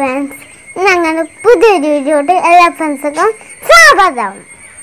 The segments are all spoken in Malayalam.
ഫ്രണ്ട്സ് ഞങ്ങളുടെ പുതിയൊരു വീഡിയോട്ട് എല്ലാ ഫ്രണ്ട്സുക്കും സ്വാഗതം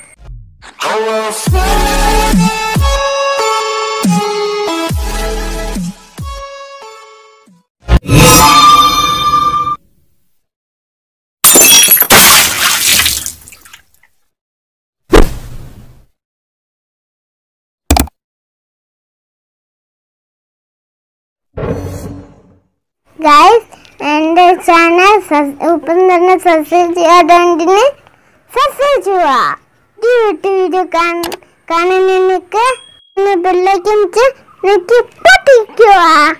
ഗൈസ് എൻ്റെ ചാനൽ ഇപ്പം തന്നെ സബ്സ്ക്രൈബ് ചെയ്യാത്തതിന് സബ്സ്ക്രൈബ് ചെയ്യുക ഈ വീഡിയോ കാണുന്നതിനൊക്കെ ബെല്ലൈക്കൻ വെച്ച് നെറ്റി പൊട്ടിക്കുക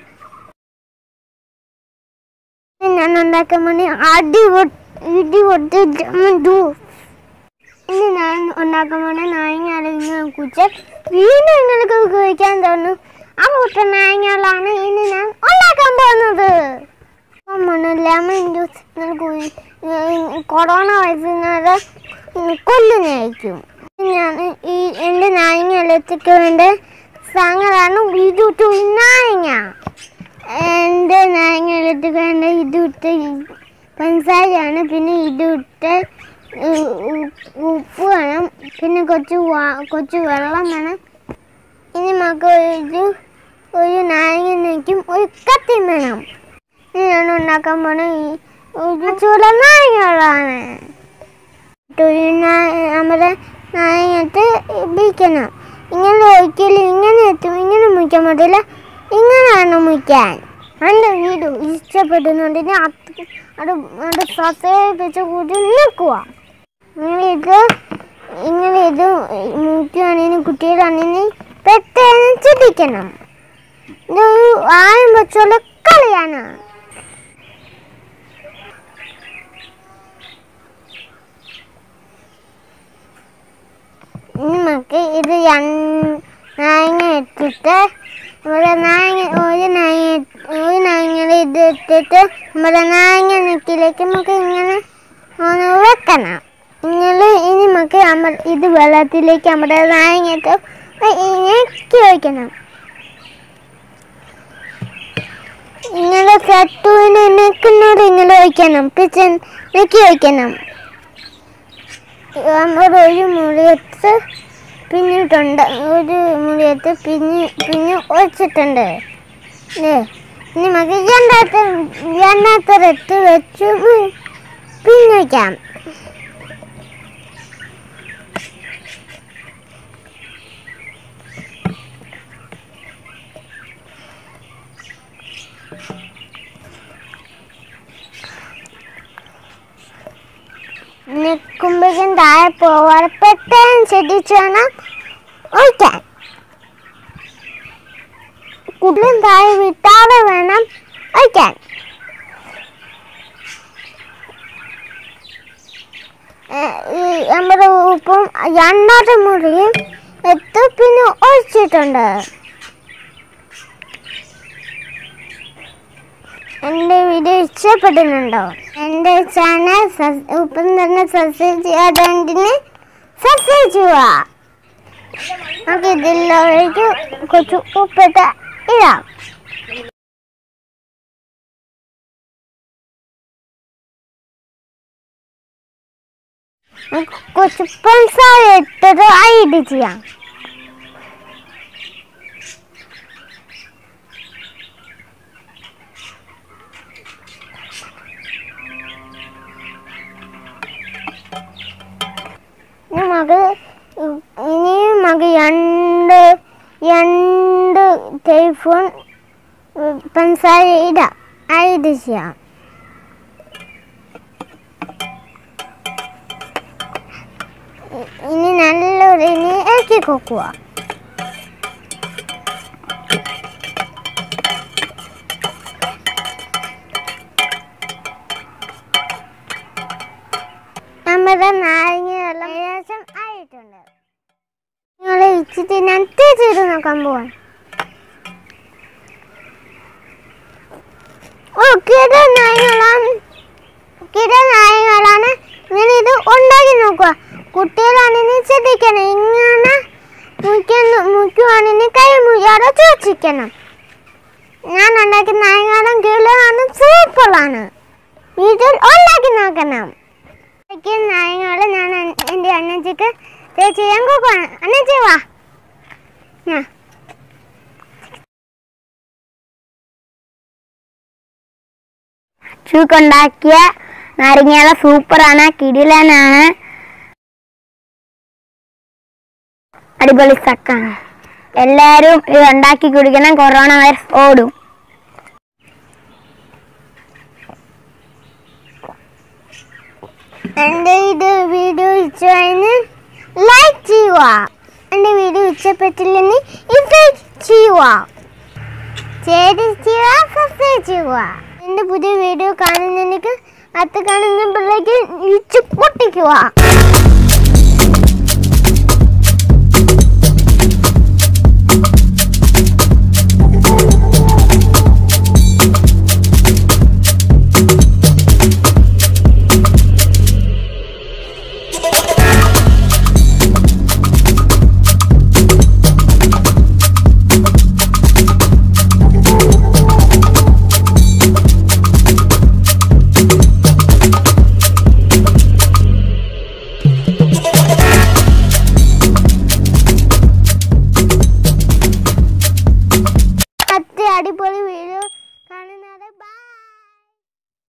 ഞാൻ ഉണ്ടാക്കാൻ വേണ്ടി അടി ഇടി പൊട്ടി ജ്യൂസ് ഇനി ഞാൻ ഉണ്ടാക്കാൻ വേണ്ടി നാരങ്ങ അരങ്ങ കുച്ച വീണ്ടും നിങ്ങൾക്ക് ഉപയോഗിക്കാൻ തോന്നും ആ കൂട്ട നാരങ്ങളാണ് ഇനി ഞാൻ ഉണ്ടാക്കാൻ പോകുന്നത് ലെമൺ ജ്യൂസ് കൊറോണ വയസ്സുകാരെ കൊല്ലുന്നതായിരിക്കും ഞാൻ ഈ എൻ്റെ നാരങ്ങ എല്ലത്തേക്ക് വേണ്ട സാധനങ്ങളാണ് ഇതുട്ട് നാരങ്ങ എൻ്റെ നാരങ്ങ എല്ലത്തേക്ക് വേണ്ട ഇതുട്ട് പഞ്ചസാരയാണ് പിന്നെ ഇതുട്ട് ഉപ്പ് വേണം പിന്നെ കുറച്ച് വാ- കുറച്ച് വെള്ളം വേണം ഇനി നമുക്ക് ഒരു ഒരു നാരങ്ങ നയ്ക്കും ഒരു കത്തിയും വേണം ഇനി ഞാൻ ഉണ്ടാക്കാൻ പോണ ഈ ഒരു ചുള നാരങ്ങളാണ് നമ്മുടെ നാരങ്ങത്ത് ഇടിക്കണം ഇങ്ങനെ ഒരിക്കലും ഇങ്ങനെ എത്തും ഇങ്ങനെ മുറിക്കാൻ പറ്റില്ല ഇങ്ങനെയാണ് മുറിക്കാൻ എൻ്റെ വീട് ഇഷ്ടപ്പെടുന്നുണ്ടെങ്കിൽ അത് അത് അത് സബ്സ്ക്രൈബ് വെച്ച് കൂട്ടി നിൽക്കുക നിങ്ങൾ ഇത് ഇങ്ങനെ ഇത് മുക്കുകയാണെങ്കിൽ കുട്ടികളാണെങ്കിൽ പെട്ടെന്ന് ചിന്തിക്കണം ഇതൊരു ആയം വെച്ചുള്ള കളിയാണ് ഇനി നമുക്ക് ഇത് രണ്ട് നാരങ്ങ ഇട്ടിട്ട് നമ്മുടെ നാരങ്ങ ഒരു നാരങ്ങ ഒരു നാരങ്ങയുടെ ഇത് ഇട്ടിട്ട് നമ്മുടെ നാരങ്ങ നെക്കിലേക്ക് നമുക്ക് ഇങ്ങനെ ഒന്ന് വെക്കണം ഇങ്ങനെ ഇനി നമുക്ക് നമ്മൾ ഇത് വെള്ളത്തിലേക്ക് നമ്മുടെ നാരങ്ങ ഇട്ട് ഞെക്കി വയ്ക്കണം ഇങ്ങനെ ചട്ടുവിന് നിൽക്കുന്നത് ഇങ്ങനെ വയ്ക്കണം കിച്ചൻ നെക്കി വയ്ക്കണം നമ്മൾ ഒരു മുറിയത്ത് പിന്നിട്ടുണ്ട് ഒരു മുറിയത്ത് പിന്നി പിന്നെ ഒഴിച്ചിട്ടുണ്ട് ഏ ഇനി നമുക്ക് രണ്ടാമത്തെ രണ്ടാമത്തെ വെച്ച് പിന്നെ വയ്ക്കാം നിൽക്കുമ്പോഴേക്കും താഴെ പോവാറ് പെട്ടെന്ന് ശ്രദ്ധിച്ചു വേണം ഒഴിക്കാൻ കൂടുതലും താഴെ വിട്ടാതെ വേണം ഒഴിക്കാൻ ഏ, ഈ നമ്മുടെ ഉപ്പും രണ്ടാമത്തെ മുറിയും എത്ത് പിന്നെ ഒഴിച്ചിട്ടുണ്ട് എൻ്റെ വീഡിയോ ഇഷ്ടപ്പെടുന്നുണ്ടോ എൻ്റെ ചാനൽ ഇപ്പം തന്നെ സബ്സ്ക്രൈബ് ചെയ്യാത്തതിന് സബ്സ്ക്രൈബ് ചെയ്യുക നമുക്ക് ഇതിലേക്ക് കുറച്ച് ഉപ്പിട്ട് ഇടാം നമുക്ക് കുറച്ച് പഞ്ചസാര ഇട്ടത് ആയിട്ട് ചെയ്യാം ഇനി നമുക്ക് ഇനി നമുക്ക് രണ്ട് രണ്ട് ടീസ്പൂൺ പഞ്ചസാര ഇടാം ആയിട്ട് ചെയ്യാം ഇ- ഇനി നല്ലൊരു ഇനി ഇറക്കി കൊക്കുക നമ്മുടെ നാരങ്ങ വെള്ളം ഏകദേശം ആയിട്ടുണ്ട് നിങ്ങൾ ഇച്ചിട്ട് ഞാൻ തേച്ചിട്ട് നോക്കാൻ പോവാൻ ഓ കിട നായകളാണ് കിട നായകളാണ് ഇങ്ങനെ ഇത് ഉണ്ടാക്കി നോക്കുക കുട്ടികളാണെങ്കിൽ ശ്രദ്ധിക്കണം ഇങ്ങനെ മുക്കുന്ന മുക്കുവാണെങ്കിൽ കൈ മുയ്യാതെ സൂക്ഷിക്കണം ഞാൻ ഉണ്ടാക്കിയ നായകളും കിളാണ് സൂപ്പറാണ് വീട്ടിൽ ഉണ്ടാക്കി നോക്കണം എനിക്ക് നാരങ്ങള് ഞാൻ അൻ- എൻ്റെ അണ്ണച്ചിക്ക് ചെയ്യാൻ കൊടുക്കണം അണ്ണച്ചി വാ ഞാ ചൂക്കുണ്ടാക്കിയ നാരങ്ങയുള്ള സൂപ്പറാണ് കിടിലനാണ് അടിപൊളി സക്കാണ് എല്ലാവരും ഇത് ഉണ്ടാക്കി കുടിക്കണം കൊറോണ വൈറസ് ഓടും എൻ്റെ ഇത് വീഡിയോ ഇഷ്ടമായെന്ന് ലൈക്ക് ചെയ്യുക എൻ്റെ വീഡിയോ ഇഷ്ടപ്പെട്ടില്ലെങ്കിൽ ഇത് ചെയ്യുക ചെയ്ത് ചെയ്യുക സബ്സ്ക്രൈബ് ചെയ്യുക എൻ്റെ പുതിയ വീഡിയോ കാണുന്നതിലേക്ക് അത് കാണുന്ന പിള്ളേക്ക് ഇച്ച് പൊട്ടിക്കുക